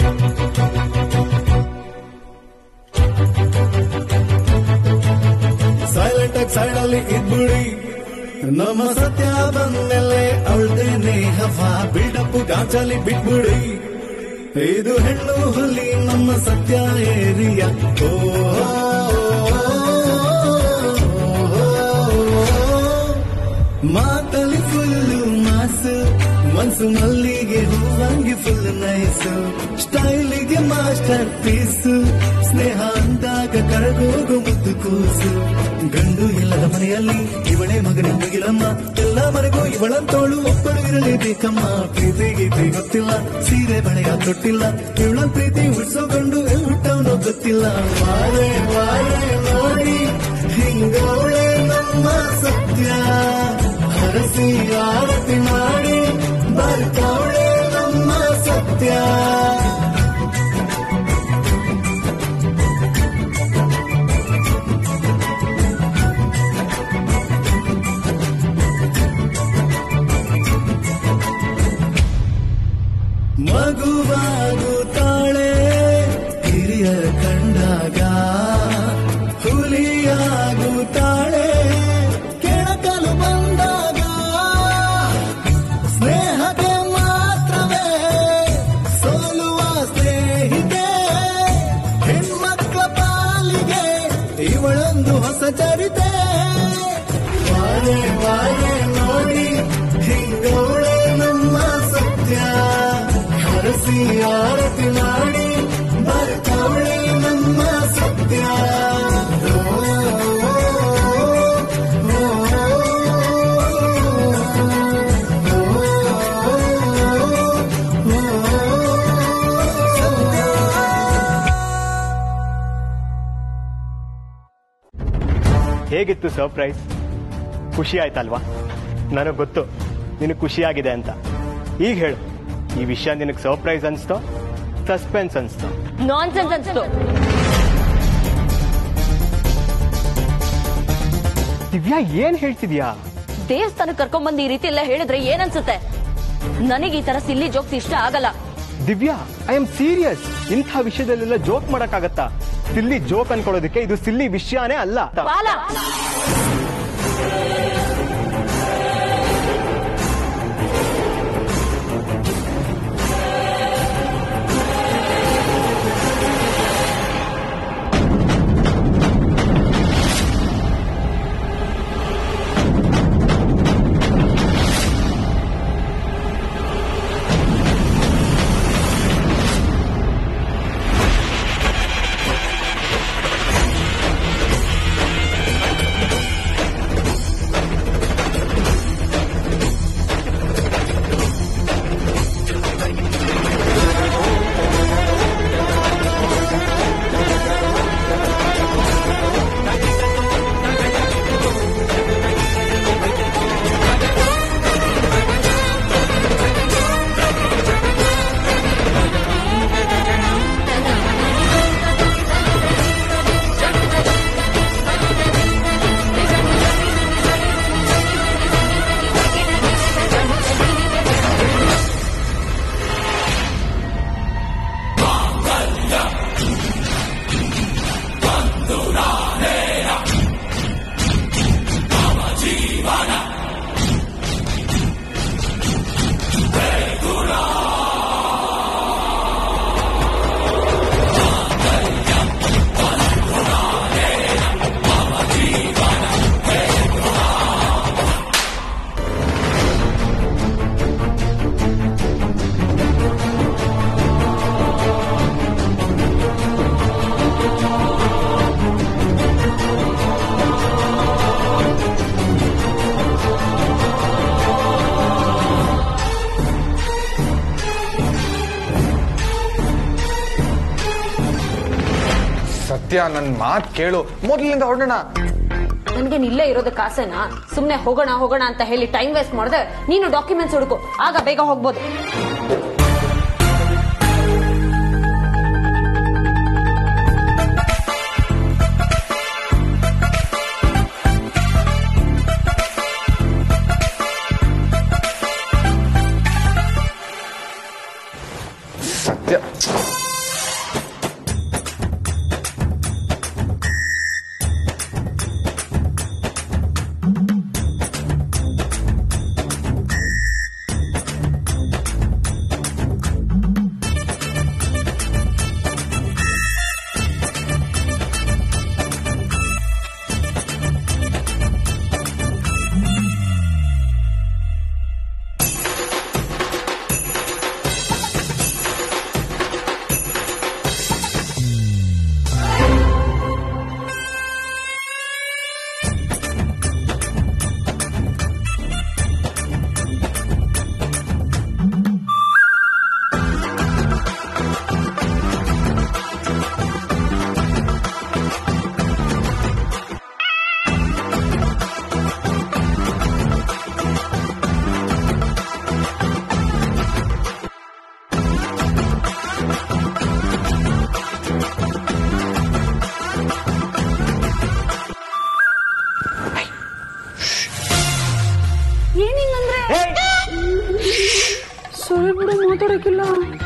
Silent ಆಗಿ side ಅಲ್ಲಿ ಇದ್ಬಿಡಿ ನಮ್ಮ ಸತ್ಯ ಬಂದ್ಮೇಲೆ ಅವಳ್ದೇನೆ ಹವಾ ಬಿಲ್ಡಪ್ ಗಾಂಚಲಿ ಬಿಟ್ಬಿಡಿ ಇದು ಹೆಣ್ಣು ಹುಲಿ ನಮ್ಮ ಸತ್ಯ ಏರಿಯಾ ಓ ಮಾತಲ್ಲಿ ಫುಲ್ಲು ಮಾಸು ಮನ್ಸು ಮಲ್ಲಿಗೆ ಹೂವಂಗಿ ಫುಲ್ ನೈಸು ಸ್ಟೈಲಿಗೆ ಮಾಸ್ಟರ್ ಪೀಸು ಸ್ನೇಹ ಅಂದಾಗ ಕರಗೋಗು ಮುದ್ದು ಕೂಸು ಗಂಡು ಇಲ್ಲದ ಮನೆಯಲ್ಲಿ ಇವಳೆ ಮಗನ ಮುಗಿಲಮ್ಮ ಎಲ್ಲ ಮನೆಗೂ ಇವಳಂತೋಳು ಒಬ್ಬಳು ಇರಲೇಬೇಕಮ್ಮ ಪ್ರೀತಿ ಗೀತಿ ಗೊತ್ತಿಲ್ಲ ಸೀರೆ ಬಳೆಯ ತೊಟ್ಟಿಲ್ಲ ಇವಳ ಪ್ರೀತಿ ಉಡ್ಸೋ ಗಂಡು ಹುಟ್ಟವನೋ ಗೊತ್ತಿಲ್ಲ ವಾರೆ ವಾರೆ ನೋಡಿ ಹಿಂಗವಳೆ ನಮ್ಮ ಸತ್ಯ ಹರಸಿ ಆರತಿ ಮಾಡಿ ಬರ್ತಾವಳೆ ನಮ್ಮ ಸತ್ಯ ಮಗುವಾಗುತ್ತಾಳೆ ಹಿರಿಯರ ಕಂಡಾಗ ಹುಲಿಯಾಗುತ್ತಾಳೆ ಕೆಳಕಲು ಬಂದಾಗ ಸ್ನೇಹಕ್ಕೆ ಮಾತ್ರವೇ ಸೋಲುವ ಸ್ನೇಹಿತೆ ಹೆಣ್ಮಕ್ಳ ಪಾಲಿಗೆ ಇವಳೊಂದು ಹೊಸ ಚರಿತೆ ವಾರೆ ವಾರೆ ನೋಡಿ ಹಿಂಗವಳೆ ನಮ್ಮ ಸತ್ಯ ಹರಸಿ ಆರತಿ ಮಾಡಿ ಬರ್ತಾವಳೆ ನಮ್ಮ ಸತ್ಯ ಓ, ಓ, ಹೇಗಿತ್ತು ಸರ್ಪ್ರೈಸ್ ಖುಷಿ ಆಯ್ತಲ್ವಾ ನನಗೆ ಗೊತ್ತು ನಿನಗೆ ಖುಷಿಯಾಗಿದೆ ಅಂತ ಈಗ ಹೇಳು ಈ ವಿಷಯ ನಿನಗೆ ಸರ್ಪ್ರೈಸ್ ಅನ್ಸ್ತೋ ಸಸ್ಪೆನ್ಸ್ ಅನ್ಸ್ತೋ ನಾನ್ಸೆನ್ಸ್ ಅನ್ಸ್ತು ದಿವ್ಯಾ ಏನ್ ಹೇಳ್ತಿದ್ಯಾ ದೇವಸ್ಥಾನಕ್ಕೆ ಕರ್ಕೊಂಡ್ಬಂದು ಈ ರೀತಿ ಎಲ್ಲ ಹೇಳಿದ್ರೆ ಏನನ್ಸುತ್ತೆ ನನಗೆ ಈ ತರ ಸಿಲ್ಲಿ ಜೋಕ್ಸ್ ಇಷ್ಟ ಆಗಲ್ಲ ದಿವ್ಯಾ ಐ ಆಮ್ ಸೀರಿಯಸ್ ಇಂಥ ವಿಷಯದಲ್ಲೆಲ್ಲ ಜೋಕ್ ಮಾಡಕ್ಕಾಗತ್ತಾ ಸಿಲ್ಲಿ ಜೋಕ್ ಅನ್ಕೊಳ್ಳೋದಕ್ಕೆ ಇದು ಸಿಲ್ಲಿ ವಿಷಯನೇ ಅಲ್ಲ ಬಾಲ ಸತ್ಯ ನನ್ ಮಾತ್ ಕೇಳು ಮೊದ್ಲಿಂದ ಹೊರಡೋಣ ನನ್ಗೆ ಇಲ್ಲೇ ಇರೋದಕ್ಕೆ ಆಸೆನಾ ಸುಮ್ನೆ ಹೋಗೋಣ ಹೋಗೋಣ ಅಂತ ಹೇಳಿ ಟೈಮ್ ವೇಸ್ಟ್ ಮಾಡಿದ್ರೆ ನೀನು ಡಾಕ್ಯುಮೆಂಟ್ಸ್ ಹುಡುಕು ಆಗ ಬೇಗ ಹೋಗ್ಬೋದು ಸತ್ಯ ಏಯ್ ಸರಿ ಬಿಡು ಮಾತಾಡಕ್ಕಿಲ್ಲ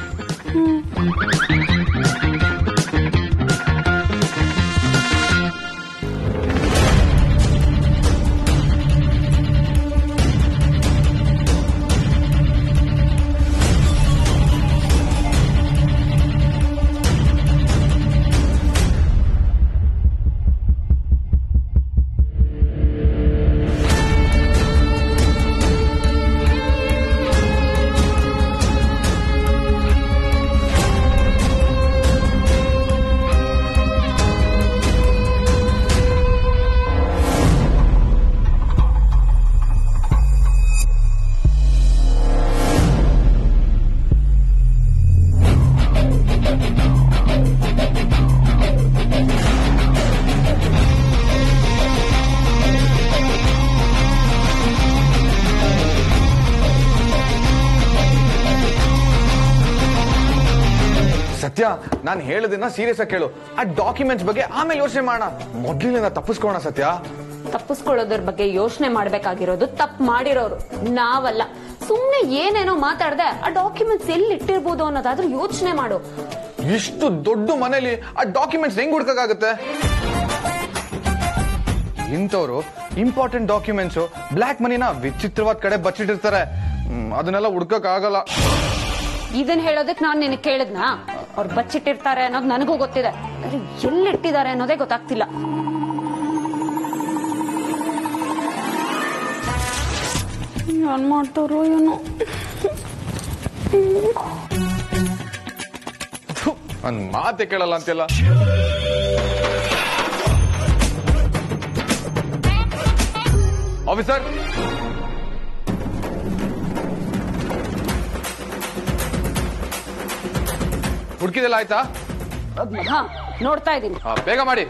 ಸತ್ಯ ನಾನು ಹೇಳೋದನ್ನ ಸೀರಿಯಸ್ ಆಗಿ ಕೇಳು ಆ ಡಾಕ್ಯುಮೆಂಟ್ಸ್ ಬಗ್ಗೆ ಆಮೇಲೆ ಯೋಚನೆ ಮಾಡೋಣ ಮೊದ್ಲಿನಿಂದ ತಪ್ಪಿಸ್ಕೋಣ ಸತ್ಯ ತಪ್ಪಿಸ್ಕೊಳ್ಳೋದ್ರ ಬಗ್ಗೆ ಯೋಚನೆ ಮಾಡ್ಬೇಕಾಗಿರೋದು ತಪ್ಪು ಮಾಡಿರೋರು ನಾವಲ್ಲ ಸುಮ್ನೆ ಏನೇನೋ ಮಾತಾಡ್ದೆ ಆ ಡಾಕ್ಯುಮೆಂಟ್ಸ್ ಎಲ್ಲಿ ಇಟ್ಟಿರ್ಬೋದು ಅನ್ನೋದಾದ್ರೂ ಯೋಚನೆ ಮಾಡು ಇಷ್ಟು ದೊಡ್ಡ ಮನೇಲಿ ಆ ಡಾಕ್ಯುಮೆಂಟ್ಸ್ ಹೆಂಗ್ ಹುಡ್ಕಾಗುತ್ತೆ ಇಂಥವ್ರು ಇಂಪಾರ್ಟೆಂಟ್ ಡಾಕ್ಯುಮೆಂಟ್ಸ್ ಬ್ಲಾಕ್ ಮನಿನ ವಿಚಿತ್ರವಾದ ಕಡೆ ಬಚ್ಚಿಟ್ಟಿರ್ತಾರೆ ಹ್ಮ್, ಅದನ್ನೆಲ್ಲ ಹುಡ್ಕಕ್ ಆಗಲ್ಲ ಇದನ್ ಹೇಳೋದಕ್ ನಾನ್ ನಿನಗೆ ಕೇಳಿದ್ನಾ ಅವ್ರು ಬಚ್ಚಿಟ್ಟಿರ್ತಾರೆ ಅನ್ನೋದು ನನಗೂ ಗೊತ್ತಿದೆ ಆದ್ರೆ ಎಲ್ಲಿಟ್ಟಿದ್ದಾರೆ ಅನ್ನೋದೇ ಗೊತ್ತಾಗ್ತಿಲ್ಲ ಏನ್ ಮಾಡ್ತಾರೋ ಏನೋ ನನ್ ಮಾತೆ ಕೇಳಲ್ಲ ಅಂತೆಲ್ಲ ಆಫೀಸರ್ ಹುಡುಕಿದೆಲ್ಲ ಆಯ್ತಾ ಹಾ ನೋಡ್ತಾ ಇದೀನಿ ಆ, ಬೇಗ ಮಾಡಿ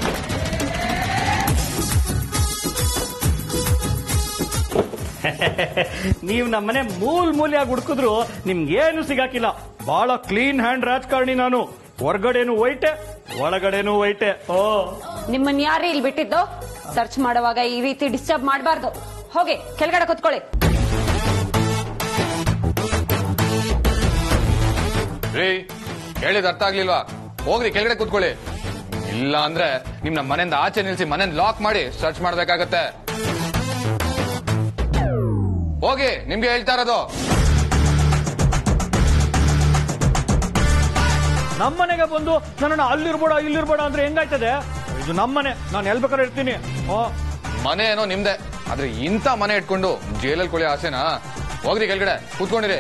ನೀವು ನಮ್ಮನೆ ಮೂಲ್ ಮೂಲೆಯಾಗಿ ಹುಡುಕಿದ್ರು ನಿಮ್ಗೇನು ಸಿಗಾಕಿಲ್ಲ ಬಹಳ ಕ್ಲೀನ್ ಹ್ಯಾಂಡ್ ರಾಜಕಾರಣಿ ನಾನು ಹೊರಗಡೆನು ವೈಟೆ ಒಳಗಡೆನು ವೈಟೆ ಓ ನಿಮ್ಮನ್ ಯಾರೇ ಇಲ್ಲಿ ಬಿಟ್ಟಿದ್ದು ಸರ್ಚ್ ಮಾಡುವಾಗ ಈ ರೀತಿ ಡಿಸ್ಟರ್ಬ್ ಮಾಡಬಾರ್ದು ಹೋಗಿ ಕೆಳಗಡೆ ಕೂತ್ಕೊಳ್ಳಿ ರೀ ಹೇಳಿದ ಅರ್ಥ ಆಗ್ಲಿಲ್ವಾ ಹೋಗ್ರಿ ಕೆಳಗಡೆ ಕೂತ್ಕೊಳ್ಳಿ ಇಲ್ಲ ಅಂದ್ರೆ ನಿಮ್ನ ಮನೆಯಿಂದ ಆಚೆ ನಿಲ್ಸಿ ಮನೆಯಿಂದ ಲಾಕ್ ಮಾಡಿ ಸರ್ಚ್ ಮಾಡ್ಬೇಕಾಗತ್ತೆ ಹೋಗಿ ನಿಮ್ಗೆ ಹೇಳ್ತಾ ಇರೋದು ನಮ್ಮನೆಗೆ ಬಂದು ನನ್ನನ್ನು ಅಲ್ಲಿರ್ಬೇಡ ಇಲ್ಲಿರ್ಬೇಡ ಅಂದ್ರೆ ಹೆಂಗಾಯ್ತದೆ ಇದು ನಮ್ಮನೆ ನಾನು ಎಲ್ ಬೇಕಾದ್ರೆ ಇರ್ತೀನಿ ಓ ಮನೆ ಏನೋ ನಿಮ್ದೆ ಆದ್ರೆ ಇಂಥ ಮನೆ ಇಟ್ಕೊಂಡು ಜೈಲಲ್ಲಿ ಕೊಳಿ ಆಸೆನಾ ಹೋಗ್ರಿ ಕೆಳಗಡೆ ಕೂತ್ಕೊಂಡಿರಿ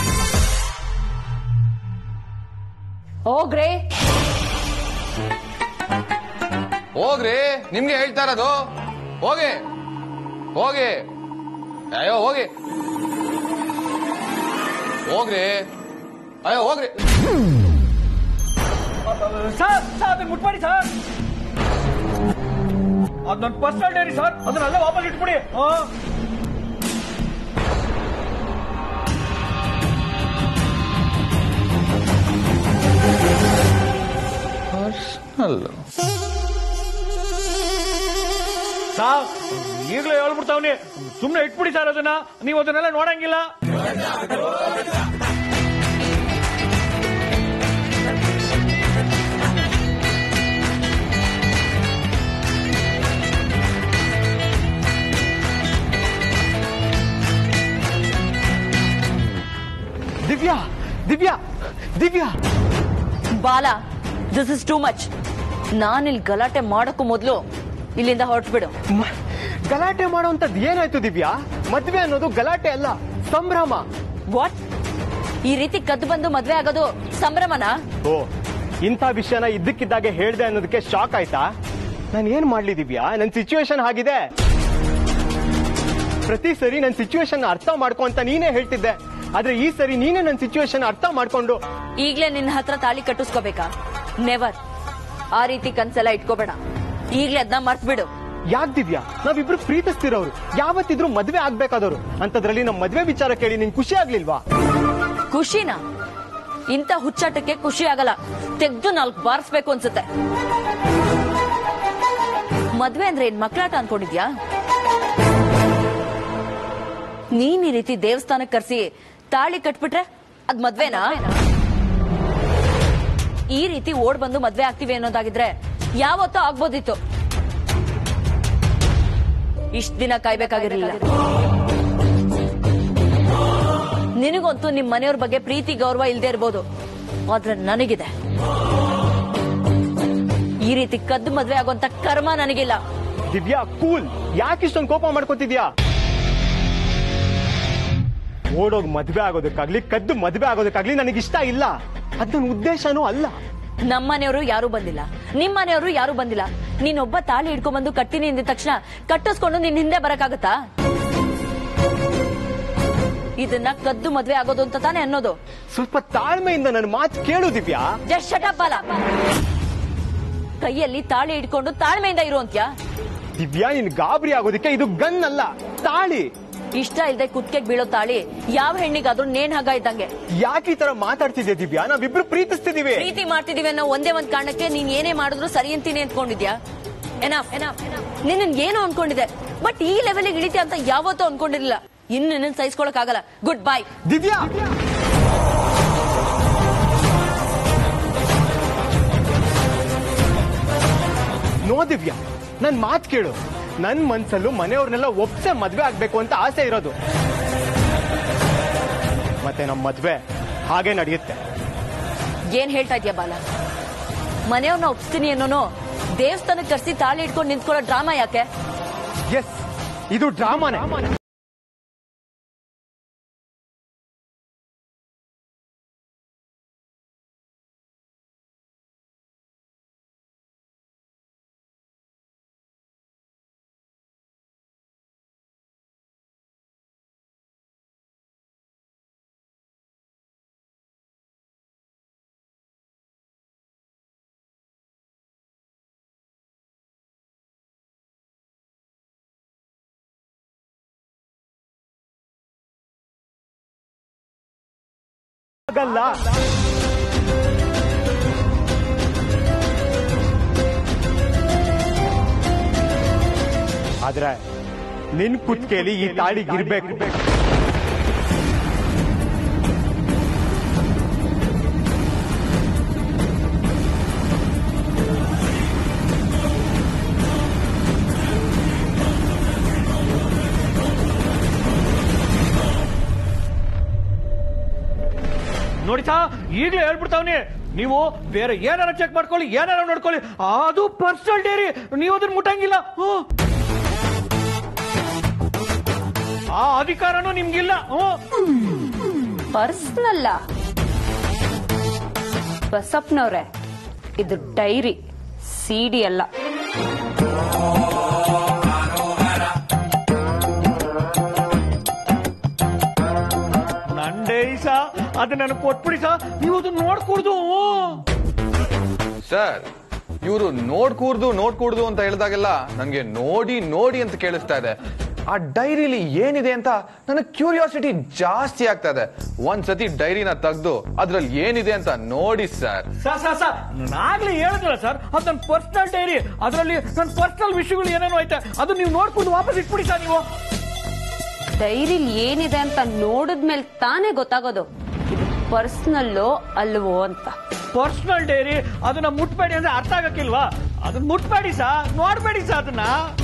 ಹೋಗ್ರಿ ಹೋಗ್ರಿ ನಿಮ್ಗೆ ಹೇಳ್ತಾ ಇರೋದು ಹೋಗಿ ಹೋಗಿ ಅಯ್ಯೋ ಹೋಗಿ ಹೋಗ್ರಿ ಅಯ್ಯೋ ಹೋಗ್ರಿ ಸರ್ ಸರ್ ಅದನ್ನ ಮುಟ್ಬೇಡಿ ಸರ್ ಅದು ನನ್ನ ಪರ್ಸನಲ್ ಡೈರಿ ಸರ್ ಅದನ್ನೆಲ್ಲ ವಾಪಸ್ ಇಟ್ಬಿಡಿ ಆ. ಸಾರ್ ಈಗಲೇ ಹೇಳ್ಬಿಡ್ತಾವ್ನಿ ಸುಮ್ನೆ ಇಟ್ಬಿಡಿ ಸರ್ ಅದನ್ನ ನೀವು ಅದನ್ನೆಲ್ಲ ನೋಡಂಗಿಲ್ಲ ದಿವ್ಯಾ ದಿವ್ಯಾ ದಿವ್ಯಾ ಬಾಲ ದಿಸ್ ಇಸ್ ಟೂ ಮಚ್ ನಾನಿಲ್ಲಿ ಗಲಾಟೆ ಮಾಡೋಕ್ಕೂ ಮೊದಲು ಇಲ್ಲಿಂದ ಹೊರಟ್ಬಿಡು ಮ- ಗಲಾಟೆ ಮಾಡೋಂಥದ್ದು ಏನಾಯ್ತು ದಿವ್ಯಾ ಮದ್ವೆ ಅನ್ನೋದು ಗಲಾಟೆ ಅಲ್ಲ ಸಂಭ್ರಮ ವಾಟ್ ಈ ರೀತಿ ಕದ್ದು ಬಂದು ಮದ್ವೆ ಆಗೋದು ಸಂಭ್ರಮನಾ ಓ ಇಂಥ ವಿಷಯನ ಇದ್ದಕ್ಕಿದ್ದಾಗೆ ಹೇಳ್ದೆ ಅನ್ನೋದಕ್ಕೆ ಶಾಕ್ ಆಯ್ತಾ ನಾನು ಏನ್ ಮಾಡ್ಲಿ ದಿವ್ಯಾ ನನ್ ಸಿಚುವೇಶನ್ ಆಗಿದೆ ಪ್ರತಿ ಸರಿ ನನ್ ಸಿಚುವೇಶನ್ ಅರ್ಥ ಮಾಡ್ಕೊ ಅಂತ ನೀನೇ ಹೇಳ್ತಿದ್ದೆ ಆದ್ರೆ ಈ ಸರಿ ನೀನೇ ನನ್ ಸಿಚುವೇಶನ್ ಅರ್ಥ ಮಾಡ್ಕೊಂಡು ಈಗ್ಲೇ ನಿನ್ನ ಹತ್ರ ತಾಳಿ ಕಟ್ಟಿಸ್ಕೋಬೇಕಾ ನೆವರ್ ಆ ರೀತಿ ಕನ್ಸೆಲ್ಲ ಇಟ್ಕೋಬೇಡ ಈಗ್ಲೇ ಅದನ್ನ ಮರ್ತ್ಬಿಡು ಯಾಕ್ ದಿವ್ಯಾ ನಾವಿಬ್ರು ಪ್ರೀತಿಸ್ತಿರೋರು ಯಾವತ್ತಿದ್ರು ಮದ್ವೆ ಆಗ್ಬೇಕಾದವ್ರು ಅಂತದ್ರಲ್ಲಿ ನಮ್ ಮದ್ವೆ ವಿಚಾರ ಕೇಳಿ ನಿನ್ ಖುಷಿ ಆಗ್ಲಿಲ್ವಾ ಖುಷಿನಾ ಇಂಥ ಹುಚ್ಚಾಟಕ್ಕೆ ಖುಷಿ ಆಗಲ್ಲ ತೆಗ್ದು ನಾಲ್ಕು ಬಾರಿಸ್ಬೇಕು ಅನ್ಸುತ್ತೆ ಮದ್ವೆ ಅಂದ್ರೆ ಏನ್ ಮಕ್ಳಾಟ ಅನ್ಕೊಂಡಿದ್ಯಾ ನೀನ್ ಈ ರೀತಿ ದೇವಸ್ಥಾನಕ್ಕೆ ಕರ್ಸಿ ತಾಳಿ ಕಟ್ಬಿಟ್ರೆ ಅದ್ ಮದ್ವೆನಾ ಈ ರೀತಿ ಓಡ್ ಬಂದು ಮದ್ವೆ ಆಗ್ತೀವಿ ಅನ್ನೋದಾಗಿದ್ರೆ ಯಾವತ್ತೂ ಆಗ್ಬೋದಿತ್ತು ಇಷ್ಟ ದಿನ ಕಾಯ್ಬೇಕಾಗಿರ್ಲಿಲ್ಲ ನಿನಗಂತೂ ನಿಮ್ ಮನೆಯವ್ರ ಬಗ್ಗೆ ಪ್ರೀತಿ ಗೌರವ ಇಲ್ದೇ ಇರ್ಬೋದು ಆದ್ರೆ ನನಗಿದೆ ಈ ರೀತಿ ಕದ್ದು ಮದ್ವೆ ಆಗುವಂತ ಕರ್ಮ ನನಗಿಲ್ಲ ದಿವ್ಯಾ ಕೂಲ್ ಯಾಕೆ ಇಷ್ಟೊಂದು ಕೋಪ ಮಾಡ್ಕೊತಿದ್ಯಾ ಓಡೋಗ್ ಮದ್ವೆ ಆಗೋದಕ್ಕಾಗ್ಲಿ ಕದ್ದು ಮದ್ವೆ ಆಗೋದಕ್ಕಾಗ್ಲಿ ನನಗೆ ಇಷ್ಟ ಇಲ್ಲ ಅದ್ ನನ್ನ ಉದ್ದೇಶನೂ ಅಲ್ಲ ನಮ್ಮನೆಯವರು ಯಾರು ಬಂದಿಲ್ಲ ನಿಮ್ಮನೆಯವರು ಯಾರು ಬಂದಿಲ್ಲ ನೀನೊಬ್ಬ ತಾಳಿ ಹಿಡ್ಕೊಂಡ್ ಬಂದು ಕಟ್ತೀನಿ ಅಂದಿದ ತಕ್ಷಣ ಕಟ್ಟಿಸ್ಕೊಂಡು ನಿನ್ ಹಿಂದೆ ಬರಕಾಗತ್ತಾ ಇದನ್ನ ಕದ್ದು ಮದ್ವೆ ಆಗೋದು ಅಂತ ತಾನೇ ಅನ್ನೋದು ಸ್ವಲ್ಪ ತಾಳ್ಮೆಯಿಂದ ನನ್ನ ಮಾತು ಕೇಳು ದಿವ್ಯಾ ಜಸ್ಟ್ ಶಟಪ್ ಅಲ್ಲ ಕೈಯಲ್ಲಿ ತಾಳಿ ಹಿಡ್ಕೊಂಡು ತಾಳ್ಮೆಯಿಂದ ಇರು ಅಂತ್ಯಾ ದಿವ್ಯಾ ನೀನ್ ಗಾಬರಿ ಆಗೋದಕ್ಕೆ ಇದು ಗನ್ ಅಲ್ಲ ತಾಳಿ ಇಷ್ಟ ಇಲ್ದೆ ಕುತ್ಕೆಗ್ ಬೀಳೋ ತಾಳಿ ಯಾವ ಹೆಣ್ಣಿಗಾದ್ರೂ ನೇಣ್ ಹಗ್ಗ ಇದ್ದಂಗೆ ಯಾಕೆ ಈ ತರ ಮಾತಾಡ್ತಿದ್ಯಾ ದಿವ್ಯಾ ನಾವಿಬ್ರು ಪ್ರೀತಿಸ್ತಿದೀವಿ ಪ್ರೀತಿ ಮಾಡ್ತಿದೀವಿ ಅನ್ನೋ ಒಂದೇ ಒಂದ್ ಕಾರಣಕ್ಕೆ ನೀನ್ ಏನೇ ಮಾಡಿದ್ರು ಸರಿ ಅಂತೀನಿ ಅಂದ್ಕೊಂಡಿದ್ಯಾ ಎನಾಫ್ ಎನಾಫ್ ನಿನ್ನ ಏನು ಅನ್ಕೊಂಡಿದ್ದೆ ಬಟ್ ಈ ಲೆವೆಲ್ಗೆ ಇಳಿತೆ ಅಂತ ಯಾವತ್ತೂ ಅನ್ಕೊಂಡಿರ್ಲಿಲ್ಲ ಇನ್ನು ನಿನ್ನ ಸಹಿಸ್ಕೊಳಕ್ ಆಗಲ್ಲ good bye Divya no Divya ನನ್ ಮಾತ್ ಕೇಳು ನನ್ ಮನ್ಸಲ್ಲೂ ಮನೆಯವ್ರನ್ನೆಲ್ಲ ಒಪ್ಸೆ ಮದ್ವೆ ಆಗ್ಬೇಕು ಅಂತ ಆಸೆ ಇರೋದು ಮತ್ತೆ ನಮ್ ಮದ್ವೆ ಹಾಗೆ ನಡೆಯುತ್ತೆ ಏನ್ ಹೇಳ್ತಾ ಇದ್ಯಾ ಬಾಲ ಮನೆಯವ್ರನ್ನ ಒಪ್ಸ್ತೀನಿ ಅನ್ನೋನು ದೇವಸ್ಥಾನಕ್ಕೆ ಕರ್ಸಿ ತಾಳಿ ಇಟ್ಕೊಂಡು ನಿಂತ್ಕೊಳ್ಳೋ ಡ್ರಾಮಾ ಯಾಕೆ ಎಸ್ ಇದು ಡ್ರಾಮಾನೇ ಆಗಲ್ಲ ಆದ್ರೆ ನಿನ್ ಕುತ್ಕೆಲಿ ಈ ತಾಳಿಗಿರ್ಬೇಕು ನೋಡಿ ಸಾ ಈಗಲೇ ಹೇಳ್ಬಿಡ್ತಾವ್ನಿ ನೀವು ಬೇರೆ ಏನಾರ ಚೆಕ್ ಮಾಡ್ಕೊಳ್ಳಿ ಏನಾರ ನೋಡ್ಕೊಳ್ಳಿ ಅದು ಪರ್ಸನಲ್ ಡೇರಿ ನೀವು ಅದನ್ನ ಮುಟ್ಟಂಗಿಲ್ಲ ಹ್ಮ್. ಆ ಅಧಿಕಾರನೂ ನಿಮ್ಗಿಲ್ಲ ಹ್ಮ್ ಪರ್ಸ್ನಲ್ಲ ಬಸಪ್ಪನವ್ರೆ ಇದು ಡೈರಿ ಸಿಡಿ ಅಲ್ಲ ನನ್ ಡೈರಿ ಸಾ ಅದನ್ನ ನನಗೆ ಕೊಟ್ಬಿಡಿ ಸಾ ನೀವು ಅದನ್ನ ನೋಡ್ಕೊಡ್ದು ಸರ್ ಇವರು ನೋಡ್ ಕೂರ್ದು ನೋಡ್ ಕೂಡ್ದು ಅಂತ ಹೇಳಿದಾಗೆಲ್ಲ ನನ್ಗೆ ನೋಡಿ ನೋಡಿ ಅಂತ ಕೇಳಿಸ್ತಾ ಇದೆ ಆ ಡೈರಿಲಿ ಏನಿದೆ ಅಂತ ನನಗೆ ಕ್ಯೂರಿಯಾಸಿಟಿ ಜಾಸ್ತಿ ಆಗ್ತಾ ಇದೆ ಒಂದ್ಸತಿ ಡೈರಿನ ತೆಗ್ದು ಅದ್ರಲ್ಲಿ ಏನಿದೆ ಅಂತ ನೋಡಿ ಸರ್ ಸಾ ಸಾ ಸಾ ನಾಗ್ಲೇ ಹೇಳಿದ್ರಲ್ಲ ಸರ್ ಅದು ನನ್ನ ಪರ್ಸನಲ್ ಡೈರಿ ಅದರಲ್ಲಿ ನನ್ನ ಪರ್ಸನಲ್ ವಿಷಯಗಳು ಏನೇನೋ ಐತೆ ಅದು ನೀವು ನೋಡ್ಕೊಂಡು ವಾಪಸ್ ಇಟ್ಬಿಡಿ ಸರ್ ನೀವು ಡೈರಿಲಿ ಏನಿದೆ ಅಂತ ನೋಡಿದ್ಮೇಲೆ ತಾನೇ ಗೊತ್ತಾಗೋದು ಇದು ಪರ್ಸ್ನಲ್ಲೋ ಅಲ್ವೋ ಅಂತ ಪರ್ಸನಲ್ ಡೈರಿ ಅದನ್ನ ಮುಟ್ಬೇಡಿ ಅಂದ್ರೆ ಅರ್ಥ ಆಗಕ್ಕಿಲ್ವಾ ಅದನ್ನ ಮುಟ್ಬೇಡಿ ಸಾ ನೋಡ್ಬೇಡಿ ಸಾ ಅದನ್ನ